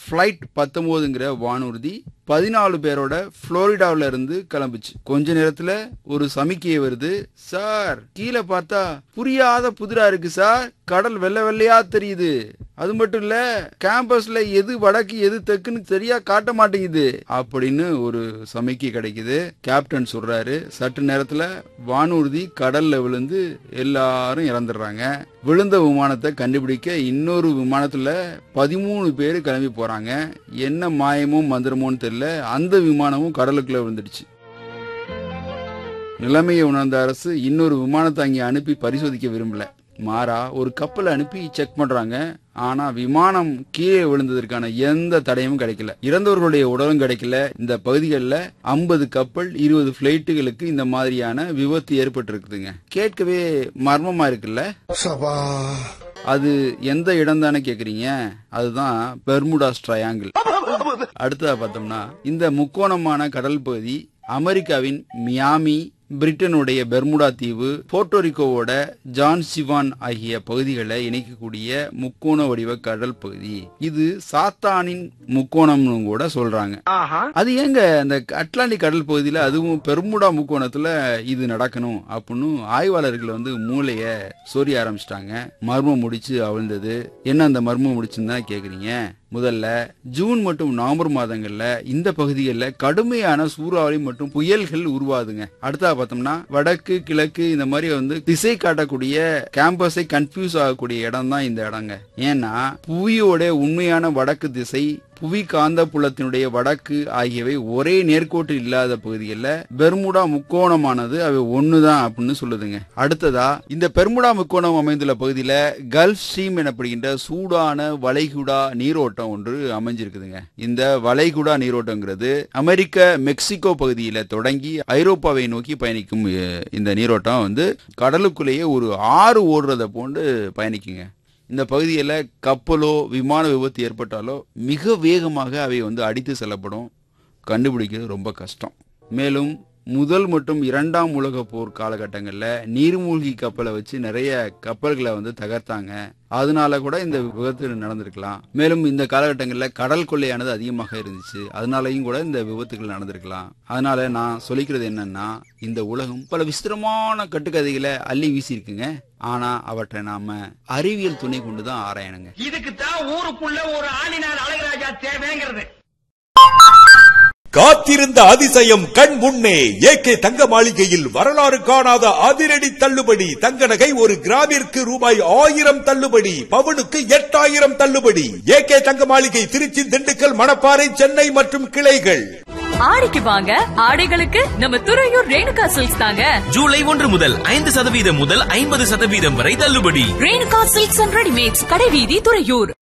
flight பத்தொன்பதுங்கிற வானூர்தி பதினாலு பேரோட புளோரிடாவில இருந்து கிளம்புச்சு கொஞ்ச நேரத்துல ஒரு சமிக்கையை வருது சார் கீழே பார்த்தா புரியாத புதிரா இருக்கு சார் கடல் வெள்ளை வெள்ளையா தெரியுது அது மட்டும் இல்ல கேம்பஸ்ல எது வடக்கு எது தெக்குன்னு சரியா காட்ட மாட்டேங்குது அப்படின்னு ஒரு சமிக்கை கிடைக்குது கேப்டன் சொல்றாரு சற்று நேரத்துல வானூர்தி கடல்ல விழுந்து எல்லாரும் இறந்துடுறாங்க விழுந்த விமானத்தை கண்டுபிடிக்க இன்னொரு விமானத்துல பதிமூணு பேர் கிளம்பி போறாங்க என்ன மாயமோ மந்திரமோன்னு தெரியல அந்த விமானமும் கடலுக்குள்ள விழுந்துடுச்சு நிலைமையை உணர்ந்த அரசு இன்னொரு விமானத்தை அங்கே அனுப்பி பரிசோதிக்க விரும்பல மாறா ஒரு கப்பலை அனுப்பி செக் பண்றாங்க ஆனா விமானம் கீழே விழுந்ததற்கான எந்த தடையும் கிடைக்கல இறந்தவர்களுடைய உடலும் கிடைக்கல இந்த பகுதிகளில் ஐம்பது கப்பல் இருபது பிளைட்டுகளுக்கு இந்த மாதிரியான விபத்து ஏற்பட்டிருக்குதுங்க கேட்கவே மர்மமா இருக்குல்ல சபா அது எந்த இடம் தானே கேக்குறீங்க அதுதான் பெர்முடாஸ் ட்ரையாங்கிள் அடுத்ததா பார்த்தோம்னா இந்த முக்கோணமான கடல் பகுதி அமெரிக்காவின் மியாமி பிரிட்டனுடைய பெர்முடா தீவு போர்ட்டோரிக்கோவோட ஜான் சிவான் ஆகிய பகுதிகளை இணைக்கக்கூடிய முக்கோண வடிவ கடல் பகுதி இது சாத்தானின் முக்கோணம்னு கூட சொல்றாங்க அது ஏங்க அந்த அட்லாண்டிக் கடல் பகுதியில அதுவும் பெர்முடா முக்கோணத்துல இது நடக்கணும் அப்படின்னு ஆய்வாளர்கள் வந்து மூளைய சொரிய ஆரம்பிச்சிட்டாங்க மர்மம் முடிச்சு அவிழ்ந்தது என்ன அந்த மர்மம் முடிச்சுன்னு தான் கேக்குறீங்க முதல்ல ஜூன் மற்றும் நவம்பர் மாதங்கள்ல இந்த பகுதிகளில் கடுமையான சூறாவளி மற்றும் புயல்கள் உருவாதுங்க அடுத்தா பார்த்தோம்னா வடக்கு கிழக்கு இந்த மாதிரி வந்து திசை காட்டக்கூடிய கேம்பஸை கன்ஃபியூஸ் ஆகக்கூடிய இடம் தான் இந்த இடங்க ஏன்னா புவியோட உண்மையான வடக்கு திசை புவி காந்த புலத்தினுடைய வடக்கு ஆகியவை ஒரே நேர்கோட்டில் இல்லாத பகுதிகளில் பெர்முடா முக்கோணமானது அவை ஒண்ணுதான் அப்படின்னு சொல்லுதுங்க அடுத்ததா இந்த பெர்முடா முக்கோணம் அமைந்துள்ள பகுதியில கல்ஃப் ஸ்ட்ரீம் எனப்படுகின்ற சூடான வளைகுடா நீரோட்டம் ஒன்று அமைஞ்சிருக்குதுங்க இந்த வளைகுடா நீரோட்டங்கிறது அமெரிக்க மெக்சிகோ பகுதியில தொடங்கி ஐரோப்பாவை நோக்கி பயணிக்கும் அஹ், இந்த நீரோட்டம் வந்து கடலுக்குள்ளேயே ஒரு ஆறு ஓடுறத போன்று பயணிக்குங்க இந்த பகுதியில் கப்பலோ விமான விபத்து ஏற்பட்டாலோ மிக வேகமாக அவை வந்து அடித்து செல்லப்படும் கண்டுபிடிக்கிறது ரொம்ப கஷ்டம் மேலும் முதல் மற்றும் இரண்டாம் உலக போர் காலகட்டங்களில் நீர்மூழ்கி கப்பலை வச்சு நிறைய கப்பல்களை வந்து தகர்த்தாங்க அதனால கூட இந்த விபத்து நடந்திருக்கலாம் மேலும் இந்த காலகட்டங்களில் கடல் கொள்ளையானது அதிகமாக இருந்துச்சு அதனாலையும் கூட இந்த விபத்துகள் நடந்திருக்கலாம் அதனால நான் சொல்லிக்கிறது என்னன்னா இந்த உலகம் பல விசித்திரமான கட்டுக்கதைகளை அள்ளி வீசியிருக்குங்க ஆனா அவற்றை நாம அறிவியல் துணை கொண்டு தான் ஆராயணுங்க இதுக்கு தான் ஊருக்குள்ள ஒரு ஆளினார் அழகராஜா தேவைங்கிறது காத்திருந்த அதிசயம் கண் முன்னே ஏகே தங்க மாளிகையில் வரலாறு காணாத அதிரடி தள்ளுபடி தங்க நகை ஒரு கிராமிற்கு ரூபாய் ஆயிரம் தள்ளுபடி பவுனுக்கு எட்டாயிரம் தள்ளுபடி ஏகே தங்க மாளிகை திருச்சி திண்டுக்கல் மணப்பாறை சென்னை மற்றும் கிளைகள் ஆடிக்கு வாங்க ஆடைகளுக்கு நம்ம துறையூர் ரேணுகா சில்க்ஸ் தாங்க ஜூலை ஒன்று முதல் ஐந்து சதவீதம் முதல் ஐம்பது சதவீதம் வரை தள்ளுபடி ரேணுகா சில்க்ஸ் அண்ட் ரெடிமேட்ஸ் கடைவீதி துறையூர்